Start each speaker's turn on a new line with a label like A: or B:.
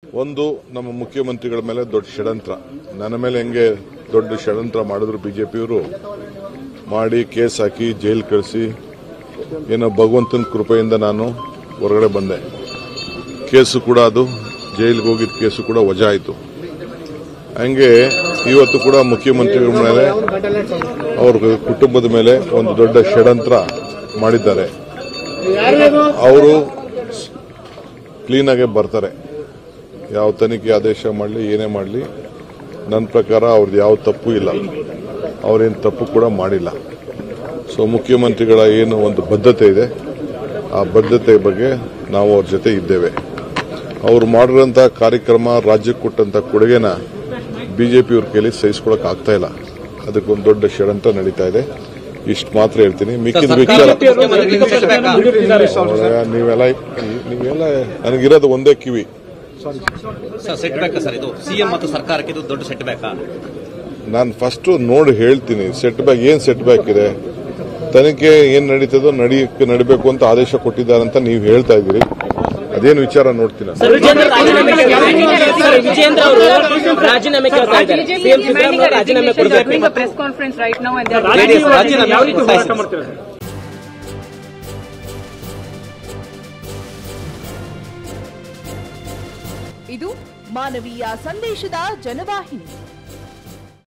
A: ಒಂದು ನಮ್ಮ ಮುಖ್ಯಮಂತ್ರಿಗಳ ಮೇಲೆ ದೊಡ್ಡ ಷಡ್ಯಂತ್ರ ನನ್ನ ಮೇಲೆ ಹೆಂಗೆ ದೊಡ್ಡ ಷಡ್ಯಂತ್ರ ಮಾಡಿದ್ರು ಬಿಜೆಪಿಯವರು ಮಾಡಿ ಕೇಸ್ ಹಾಕಿ ಜೈಲ್ ಕಳಿಸಿ ಏನೋ ಭಗವಂತನ ಕೃಪೆಯಿಂದ ನಾನು ಹೊರಗಡೆ ಬಂದೆ ಕೇಸು ಕೂಡ ಅದು ಜೈಲಿಗೆ ಹೋಗಿದ್ದ ಕೇಸು ಕೂಡ ವಜಾ ಆಯಿತು ಹಂಗೆ ಇವತ್ತು ಕೂಡ ಮುಖ್ಯಮಂತ್ರಿಗಳ ಮೇಲೆ ಅವ್ರ ಕುಟುಂಬದ ಮೇಲೆ ಒಂದು ದೊಡ್ಡ ಷಡ್ಯಂತ್ರ ಮಾಡಿದ್ದಾರೆ ಅವರು ಕ್ಲೀನಾಗೆ ಬರ್ತಾರೆ ಯಾವ ತನಿಖೆ ಆದೇಶ ಮಾಡಲಿ ಏನೇ ಮಾಡಲಿ ನನ್ನ ಪ್ರಕಾರ ಅವ್ರದ್ದು ಯಾವ ತಪ್ಪು ಇಲ್ಲ ಅವರೇನು ತಪ್ಪು ಕೂಡ ಮಾಡಿಲ್ಲ ಸೊ ಮುಖ್ಯಮಂತ್ರಿಗಳ ಏನು ಒಂದು ಬದ್ಧತೆ ಇದೆ ಆ ಬದ್ಧತೆ ಬಗ್ಗೆ ನಾವು ಅವ್ರ ಜೊತೆ ಇದ್ದೇವೆ ಅವರು ಮಾಡಿರೋಂಥ ಕಾರ್ಯಕ್ರಮ ರಾಜ್ಯಕ್ಕೆ ಕೊಟ್ಟಂಥ ಕೊಡುಗೆನ ಬಿಜೆಪಿಯವ್ರ ಕೈಲಿ ಸಹಿಸ್ಕೊಳಕ್ ಆಗ್ತಾ ಇಲ್ಲ ಅದಕ್ಕೊಂದು ದೊಡ್ಡ ಷಡ್ಯಂತ್ರ ನಡೀತಾ ಇದೆ ಇಷ್ಟು ಮಾತ್ರ ಹೇಳ್ತೀನಿ ಮಿಕ್ಕಿದ ವಿಚಾರ ಅವ್ರೆ, ನೀವೆಲ್ಲ ನೀವೆಲ್ಲ ನನಗಿರೋದು ಒಂದೇ ಕಿವಿ
B: ಸರ್ ಸೆಟ್ ಬ್ಯಾಕ್ ಸರ್ ಇದು ಸಿಎಂ ಮತ್ತು ಸರ್ಕಾರಕ್ಕೆ ಇದು ದೊಡ್ಡ ಸೆಟ್ ಬ್ಯಾಕ್
A: ನಾನು ಫಸ್ಟ್ ನೋಡಿ ಹೇಳ್ತೀನಿ ಸೆಟ್ ಬ್ಯಾಕ್ ಏನ್ ಸೆಟ್ ಬ್ಯಾಕ್ ಇದೆ ತನಿಖೆ ಏನ್ ನಡೀತದೋ ನಡೀಕ್ಕೆ ನಡಿಬೇಕು ಅಂತ ಆದೇಶ ಕೊಟ್ಟಿದ್ದಾರೆ ಅಂತ ನೀವು ಹೇಳ್ತಾ ಇದ್ದೀರಿ ಅದೇನು ವಿಚಾರ ನೋಡ್ತೀನಿ ನಾನು.
C: ಸರ್ ವಿಜೇಂದ್ರ ರಾಜೀನಾಮೆ ಸರ್ ವಿಜೇಂದ್ರ ಅವರು ರಾಜೀನಾಮೆ ಕೇಳ್ತಾ ಇದ್ದಾರೆ ಸಿಎಂ ಸಿದ್ದರಾಮಯ್ಯ ರಾಜೀನಾಮೆ ಕೊಡಬೇಕು
D: doing a press conference right now and they're
B: JDS ರಾಜೀನಾಮೆ ಯಾವ ರೀತಿ ಹೋರಾಟ ಮಾಡ್ತೀರಾ
E: ಇದು ಮಾನವೀಯ ಸಂದೇಶದ ಜನವಾಹಿನಿ